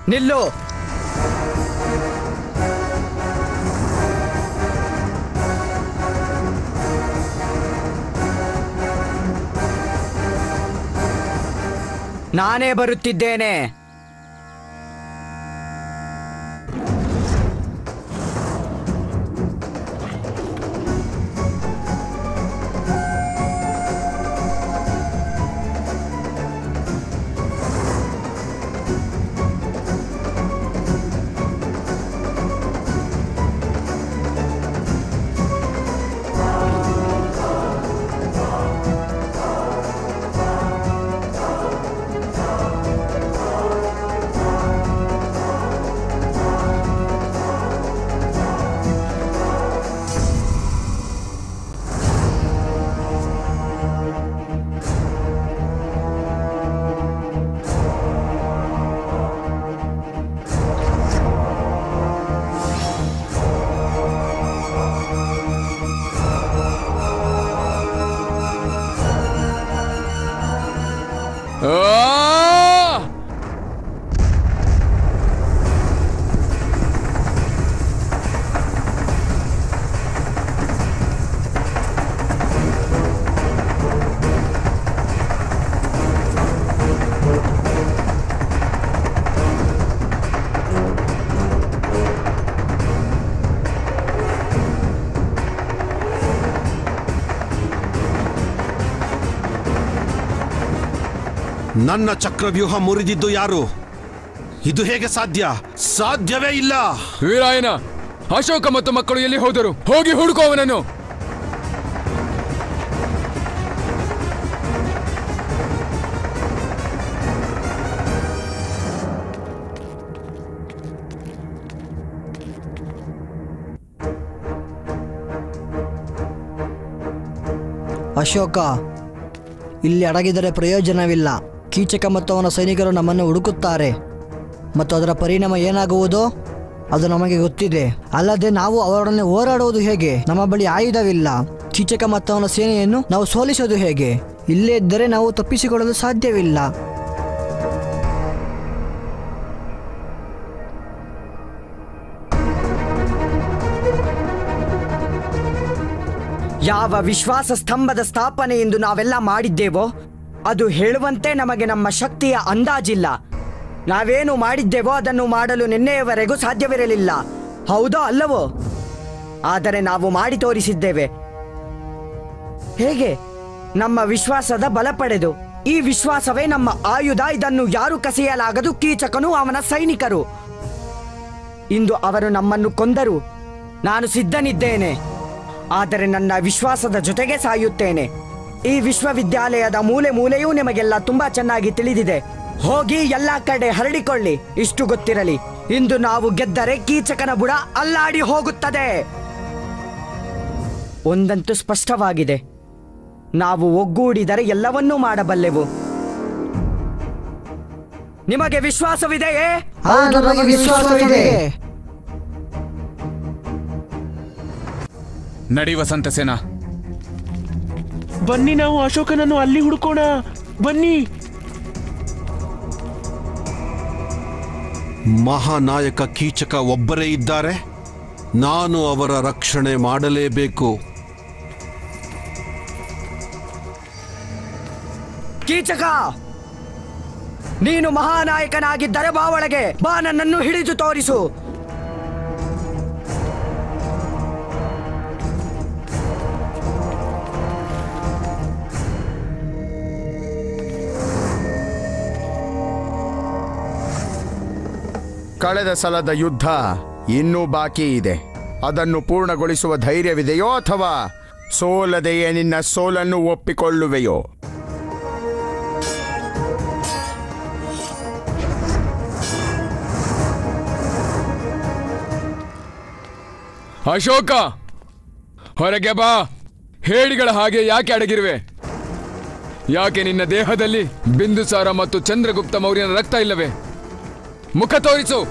ನಿಲ್ಲು ನಾನೇ ಬರುತ್ತಿದ್ದೇನೆ ಆ! ನನ್ನ ಚಕ್ರವ್ಯೂಹ ಮುರಿದಿದ್ದು ಯಾರು ಇದು ಹೇಗೆ ಸಾಧ್ಯ ಸಾಧ್ಯವೇ ಇಲ್ಲ ವೀರಾಯನ ಅಶೋಕ ಮತ್ತು ಮಕ್ಕಳು ಎಲ್ಲಿ ಹೋದರು ಹೋಗಿ ಹುಡುಕೋ ಅವನನ್ನು ಅಶೋಕ ಇಲ್ಲಿ ಅಡಗಿದರೆ ಪ್ರಯೋಜನವಿಲ್ಲ ಕೀಚಕ ಮತ್ತು ಅವನ ಸೈನಿಕರು ನಮ್ಮನ್ನು ಹುಡುಕುತ್ತಾರೆ ಮತ್ತು ಅದರ ಪರಿಣಾಮ ಏನಾಗುವುದೋ ಅದು ನಮಗೆ ಗೊತ್ತಿದೆ ಅಲ್ಲದೆ ನಾವು ಅವರೊಡನೆ ಹೋರಾಡುವುದು ಹೇಗೆ ನಮ್ಮ ಬಳಿ ಆಯುಧವಿಲ್ಲ ಕೀಚಕ ಮತ್ತು ಅವನ ಸೇನೆಯನ್ನು ನಾವು ಸೋಲಿಸೋದು ಹೇಗೆ ಇಲ್ಲೇ ಇದ್ದರೆ ನಾವು ತಪ್ಪಿಸಿಕೊಳ್ಳಲು ಸಾಧ್ಯವಿಲ್ಲ ಯಾವ ವಿಶ್ವಾಸ ಸ್ತಂಭದ ಸ್ಥಾಪನೆ ಎಂದು ನಾವೆಲ್ಲ ಮಾಡಿದ್ದೇವೋ ಅದು ಹೇಳುವಂತೆ ನಮಗೆ ನಮ್ಮ ಶಕ್ತಿಯ ಅಂದಾಜಿಲ್ಲ ನಾವೇನು ಮಾಡಿದ್ದೇವೋ ಅದನ್ನು ಮಾಡಲು ನಿನ್ನೆಯವರೆಗೂ ಸಾಧ್ಯವಿರಲಿಲ್ಲ ಹೌದೋ ಅಲ್ಲವೋ ಆದರೆ ನಾವು ಮಾಡಿ ತೋರಿಸಿದ್ದೇವೆ ಹೇಗೆ ನಮ್ಮ ವಿಶ್ವಾಸದ ಬಲ ಪಡೆದು ಈ ವಿಶ್ವಾಸವೇ ನಮ್ಮ ಆಯುಧ ಇದನ್ನು ಯಾರು ಕಸಿಯಲಾಗದು ಕೀಚಕನು ಅವನ ಸೈನಿಕರು ಇಂದು ಅವರು ನಮ್ಮನ್ನು ಕೊಂದರು ನಾನು ಸಿದ್ಧನಿದ್ದೇನೆ ಆದರೆ ನನ್ನ ವಿಶ್ವಾಸದ ಜೊತೆಗೆ ಸಾಯುತ್ತೇನೆ ಈ ವಿಶ್ವವಿದ್ಯಾಲಯದ ಮೂಲೆ ಮೂಲೆಯೂ ನಿಮಗೆಲ್ಲ ತುಂಬಾ ಚೆನ್ನಾಗಿ ತಿಳಿದಿದೆ ಹೋಗಿ ಎಲ್ಲಾ ಕಡೆ ಹರಡಿಕೊಳ್ಳಿ ಇಷ್ಟು ಗೊತ್ತಿರಲಿ ಇಂದು ನಾವು ಗೆದ್ದರೆ ಕೀಚಕನ ಬುಡ ಅಲ್ಲಾಡಿ ಹೋಗುತ್ತದೆ ಒಂದಂತೂ ಸ್ಪಷ್ಟವಾಗಿದೆ ನಾವು ಒಗ್ಗೂಡಿದರೆ ಎಲ್ಲವನ್ನೂ ಮಾಡಬಲ್ಲೆವು ನಿಮಗೆ ವಿಶ್ವಾಸವಿದೆಯೇ ಹೌದು, ನಮಗೆ ವಿಶ್ವಾಸವಿದೆ ನಡಿ ವಸಂತ ಸೇನಾ ಬನ್ನಿ ನಾವು ಅಶೋಕನನ್ನು ಅಲ್ಲಿ ಹುಡುಕೋಣ ಬನ್ನಿ ಮಹಾನಾಯಕ ಕೀಚಕ ಒಬ್ಬರೇ ಇದ್ದಾರೆ ನಾನು ಅವರ ರಕ್ಷಣೆ ಮಾಡಲೇಬೇಕು ಕೀಚಕ ನೀನು ಮಹಾನಾಯಕನಾಗಿದ್ದರೆ ಬಾ ಒಳಗೆ ಬಾ ನನ್ನನ್ನು ಹಿಡಿದು ತೋರಿಸು ಕಳೆದ ಸಲದ ಯುದ್ಧ ಇನ್ನೂ ಬಾಕಿ ಇದೆ ಅದನ್ನು ಪೂರ್ಣಗೊಳಿಸುವ ಧೈರ್ಯವಿದೆಯೋ ಅಥವಾ ಸೋಲದೆಯೇ ನಿನ್ನ ಸೋಲನ್ನು ಒಪ್ಪಿಕೊಳ್ಳುವೆಯೋ ಅಶೋಕ ಹೊರಗೆ ಬಾ ಹೇಡಿಗಳ ಹಾಗೆ ಯಾಕೆ ಅಡಗಿರುವೆ ಯಾಕೆ ನಿನ್ನ ದೇಹದಲ್ಲಿ ಬಿಂದುಸಾರ ಮತ್ತು ಚಂದ್ರಗುಪ್ತ ಮೌರ್ಯನ ರಕ್ತ ಇಲ್ಲವೇ ಮುಖ ತೋರಿಸು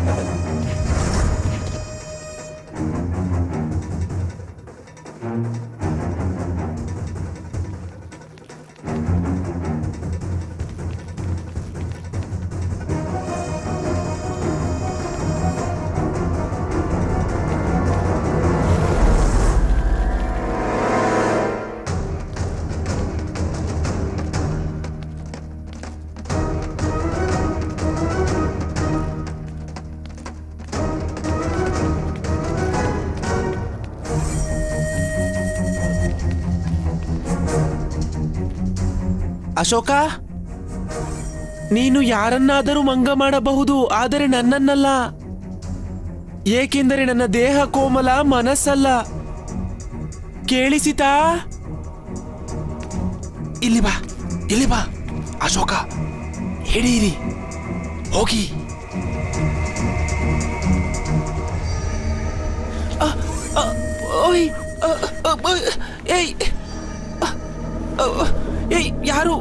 ಅಶೋಕ ನೀನು ಯಾರನ್ನಾದರೂ ಮಂಗ ಮಾಡಬಹುದು ಆದರೆ ನನ್ನನ್ನಲ್ಲ ಏಕೆಂದರೆ ನನ್ನ ದೇಹ ಕೋಮಲ ಮನಸ್ಸಲ್ಲ ಕೇಳಿಸಿತಾ ಇಲ್ಲಿ ಬಾ ಇಲ್ಲಿ ಬಾ ಅಶೋಕ ಹಿಡೀರಿ ಹೋಗಿ ಅ, ಅ, ಓಯ್ ಅ, ಅ, ಅ, ಏಯ್ ಅ, ಅ, ಏಯ್ ಯಾರು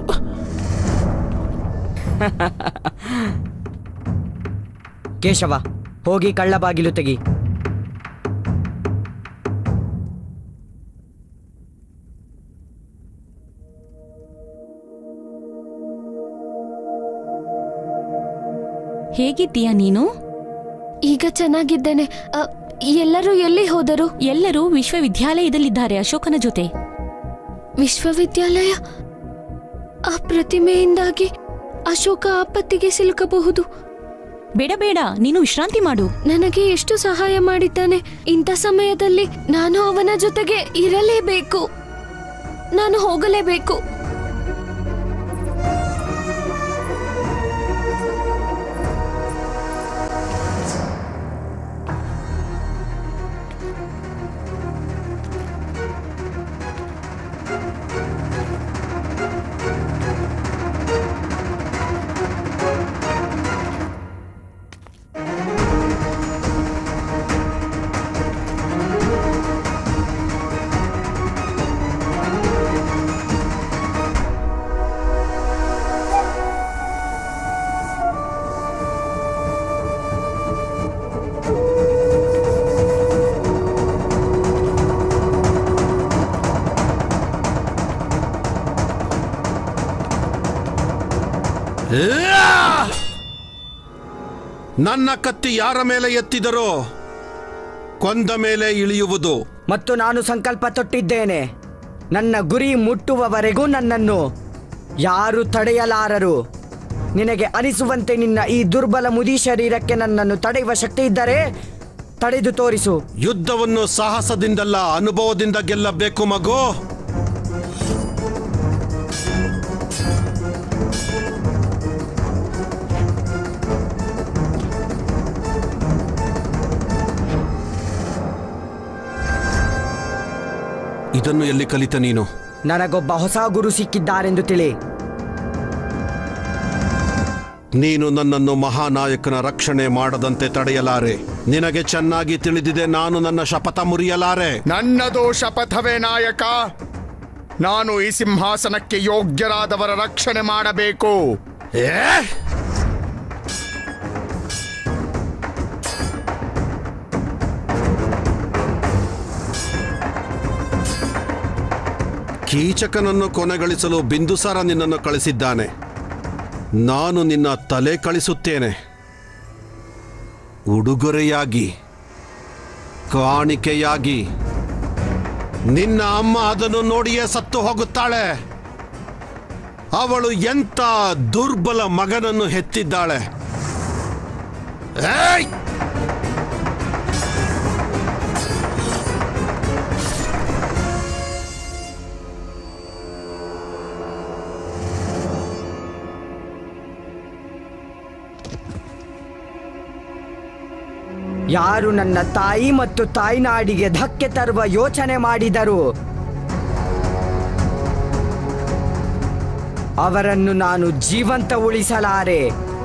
ಕೇಶವ ಹೋಗಿ ಕಳ್ಳ ಬಾಗಿಲು ತೆಗಿ ಹೇಗಿದ್ದೀಯಾ ನೀನು ಈಗ ಚೆನ್ನಾಗಿದ್ದೇನೆ ಅ, ಎಲ್ಲರೂ ಎಲ್ಲಿ ಹೋದರು ಎಲ್ಲರೂ ವಿಶ್ವವಿದ್ಯಾಲಯದಲ್ಲಿದ್ದಾರೆ ಅಶೋಕನ ಜೊತೆ ವಿಶ್ವವಿದ್ಯಾಲಯ ಆ ಪ್ರತಿಮೆಯಿಂದಾಗಿ ಅಶೋಕ ಆಪತ್ತಿಗೆ ಸಿಲುಕಬಹುದು ಬೇಡ ಬೇಡ ನೀನು ವಿಶ್ರಾಂತಿ ಮಾಡು ನನಗೆ ಎಷ್ಟು ಸಹಾಯ ಮಾಡಿದ್ದಾನೆ ಇಂಥ ಸಮಯದಲ್ಲಿ ನಾನು ಅವನ ಜೊತೆಗೆ ಇರಲೇಬೇಕು ನಾನು ಹೋಗಲೇಬೇಕು ನನ್ನ ಕತ್ತಿ ಯಾರ ಮೇಲೆ ಎತ್ತಿದರೋ ಕೊಂದ ಮೇಲೆ ಇಳಿಯುವುದು ಮತ್ತು ನಾನು ಸಂಕಲ್ಪ ತೊಟ್ಟಿದ್ದೇನೆ ನನ್ನ ಗುರಿ ಮುಟ್ಟುವವರೆಗೂ ನನ್ನನ್ನು ಯಾರು ತಡೆಯಲಾರರು ನಿನಗೆ ಅನಿಸುವಂತೆ ನಿನ್ನ ಈ ದುರ್ಬಲ ಮುದಿ ಶರೀರಕ್ಕೆ ನನ್ನನ್ನು ತಡೆಯುವ ಶಕ್ತಿ ಇದ್ದರೆ ತಡೆದು ತೋರಿಸು ಯುದ್ಧವನ್ನು ಸಾಹಸದಿಂದಲ್ಲ ಅನುಭವದಿಂದ ಗೆಲ್ಲಬೇಕು ಮಗು ಇದನ್ನು ಎಲ್ಲಿ ಕಲಿತ ನೀನು ನನಗೊಬ್ಬ ಹೊಸ ಗುರು ಸಿಕ್ಕಿದ್ದಾರೆಂದು ತಿಳಿ ನೀನು ನನ್ನನ್ನು ಮಹಾನಾಯಕನ ರಕ್ಷಣೆ ಮಾಡದಂತೆ ತಡೆಯಲಾರೆ ನಿನಗೆ ಚೆನ್ನಾಗಿ ತಿಳಿದಿದೆ ನಾನು ನನ್ನ ಶಪಥ ಮುರಿಯಲಾರೆ ನನ್ನದು ಶಪಥವೇ ನಾಯಕ ನಾನು ಈ ಸಿಂಹಾಸನಕ್ಕೆ ಯೋಗ್ಯರಾದವರ ರಕ್ಷಣೆ ಮಾಡಬೇಕು ಏ ಕೀಚಕನನ್ನು ಕೊನೆಗಳಿಸಲು ಬಿಂದುಸಾರ ನಿನ್ನನ್ನು ಕಳಿಸಿದ್ದಾನೆ ನಾನು ನಿನ್ನ ತಲೆ ಕಳಿಸುತ್ತೇನೆ ಉಡುಗೊರೆಯಾಗಿ ಕಾಣಿಕೆಯಾಗಿ ನಿನ್ನ ಅಮ್ಮ ಅದನ್ನು ನೋಡಿಯೇ ಸತ್ತು ಹೋಗುತ್ತಾಳೆ ಅವಳು ಎಂತ ದುರ್ಬಲ ಮಗನನ್ನು ಹೆತ್ತಿದ್ದಾಳೆ ಏಯ್! ಯಾರು ನನ್ನ ತಾಯಿ ಮತ್ತು ತಾಯ್ನಾಡಿಗೆ ಧಕ್ಕೆ ತರುವ ಯೋಚನೆ ಮಾಡಿದರು ಅವರನ್ನು ನಾನು ಜೀವಂತ ಉಳಿಸಲಾರೆ